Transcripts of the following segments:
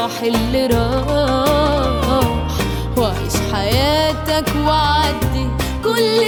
راح اللي راح وعيش حياتك وعدي كل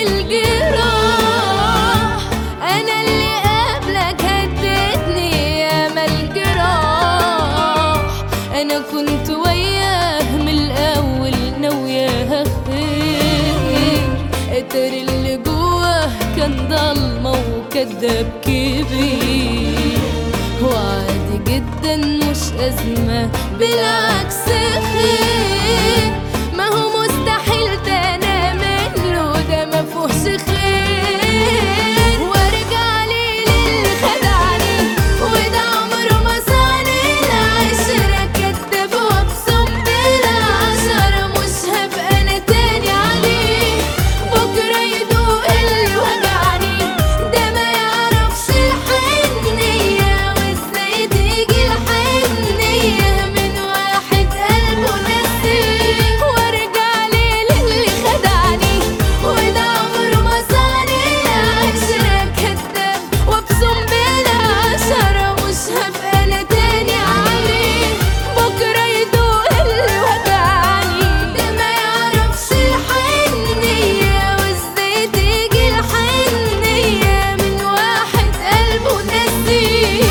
الجراح انا اللي قبلك هدتني ياما الجراح انا كنت وياه من الاول ناوياها خير اتر اللي جواه كان ضلمه وكداب كبير وعادي جدا مش أزمة بالعكس خير ما هو مستحيل تنام منه ده ما فيهوش خير وارجع لي للي خدعني وده عمره ما صاني العشرة كداب وابصم بالعشرة مش هبقى انا تاني عليه بكرة يدوق اللي وجعني ده ما يعرفش الحنية وازاي تيجي الحنية من واحد قلبه نسيه وارجع لي للي خدعني وده عمره ما صاني العشرة كداب وابصم بالعشرة مش هبقى انا تاني عليه بكرة يدوق اللي وجعني ده ما يعرفش الحنية وازاي تيجي الحنية من واحد قلبه نسيه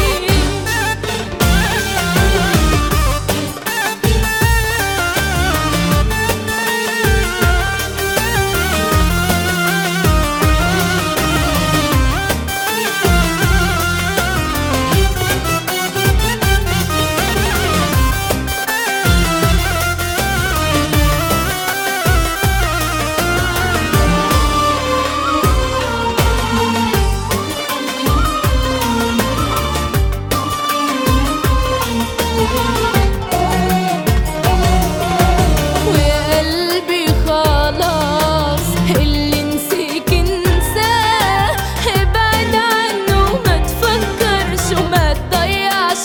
ويا قلبي خلاص اللي نسيك انساه ابعد عنه ما تفكرش وما تضيعش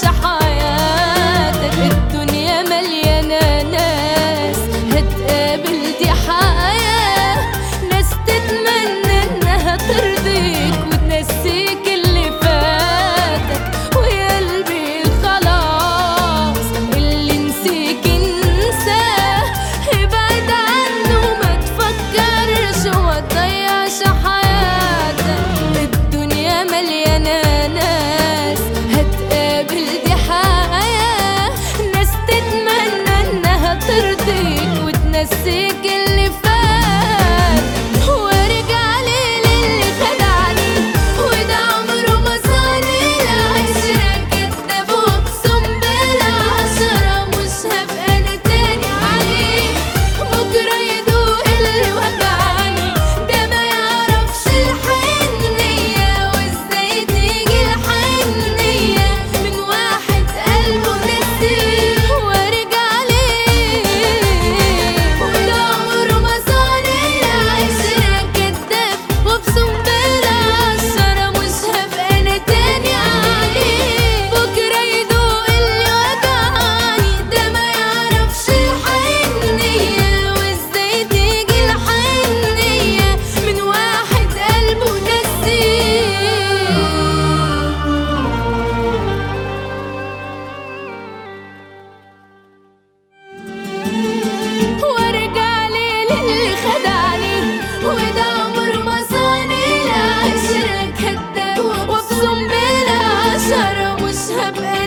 حياتك الدنيا مليانة ناس هتقابل دي حياة ناس تتمنى انها ترضيك وتنسيك اللي فاتك ويا قلبي خلاص اللي نسيك انساه ابعد عنه ما تفكرش وما تضيعش حياتك الدنيا مليانة ناس هتقابل دي حياة ناس تتمنى انها ترضيك وتنسيك اللي فات وارجع لي للي خدعني وده عمره ما صاني العشرة كداب واقسم بالعشرة مش هبقى انا تاني عليه بكرة يدوق اللي وجعني ده ما يعرفش الحنية وازاي تيجي الحنية من واحد قلبه نسيه وارجع ليه وده عمره ما صاني العشرة كداب وابصم بالعشرة مش هبقى انا تاني عليه بكرة يدوق اللي وجعني ده ما يعرفش الحنية وازاي تيجي الحنية من واحد قلبه نسيه وارجع لي للي خدعني وده عمره ما صاني العشرة كداب وابصم بالعشرة مش هبقى